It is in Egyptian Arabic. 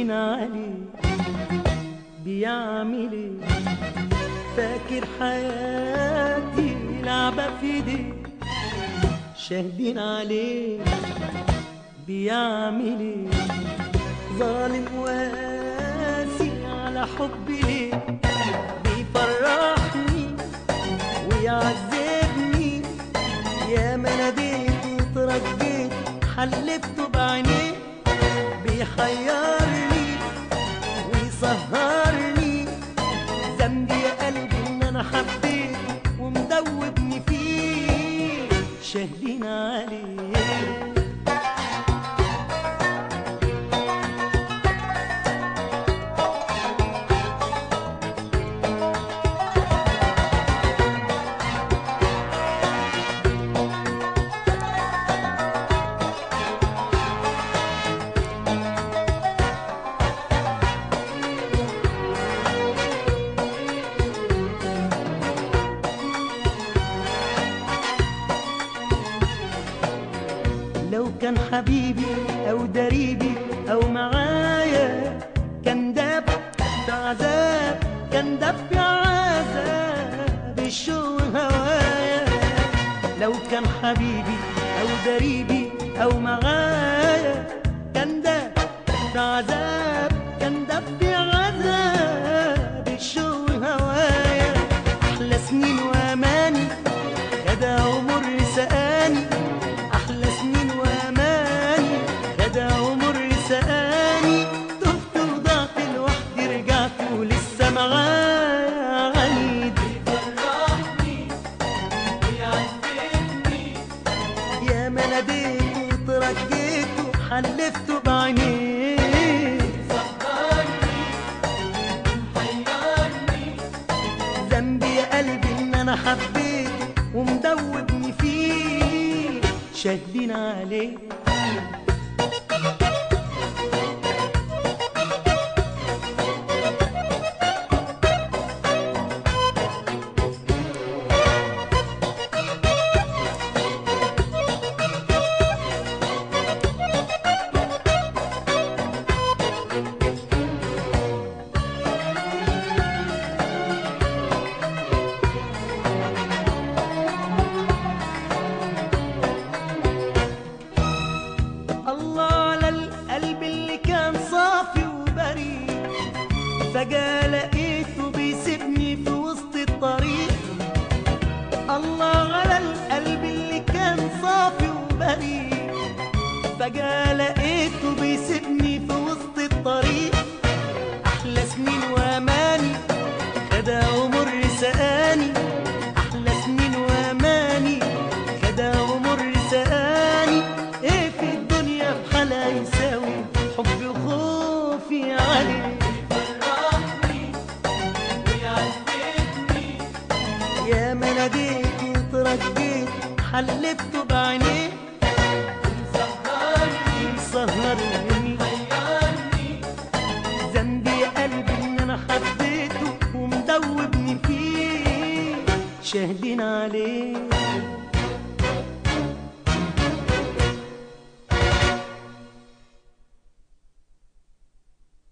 شاهدين عليه بيعمل ايه فاكر حياتي لعبة في ايديه شاهدين عليه بيعمل ايه ظالم واسي على حبي ليه بيفرحني ويعذبني يا ما ناديت وترجيت حلفته بعينيه بيحيرني ويسهرني ذنبي يا قلبي ان انا حبيته ومدوبني فيه شاهدين عليه لو كان حبيبي او دريبي او معايا كان داب في عذاب كان داب في عذاب الشوق هوايا لو كان حبيبي او دريبي او معايا كان داب في عذاب كان داب في عذاب الشوق هوايا احلى سنين واماني غدا عمر سقاني احلى سنين واماني غدا عمر سقاني تهت وضعت لوحدي رجعت ولسه معايا عنيد يا ما ناديت وترجيت وحلفته بعينيه ذنبي يا قلبي ان انا حبيته ومدوبني فيه شاهدين عليه الله على القلب اللي كان صافي وبريء فجأة لقيته بيسيبني في وسط الطريق الله على القلب اللي كان صافي وبريء فجأة لقيته بيسيبني في وسط الطريق أحلى سنين وأماني خدا ومر سقاني أحلى سنين وأماني خدا ومر سقاني إيه في الدنيا بحالها يساوي حبي وخوفي عليه يا ما ناديت وترجيت حلفته بعينيه مسهرني ذنبي يا قلبي ان انا حبيته ومدوبني فيه شاهدين عليه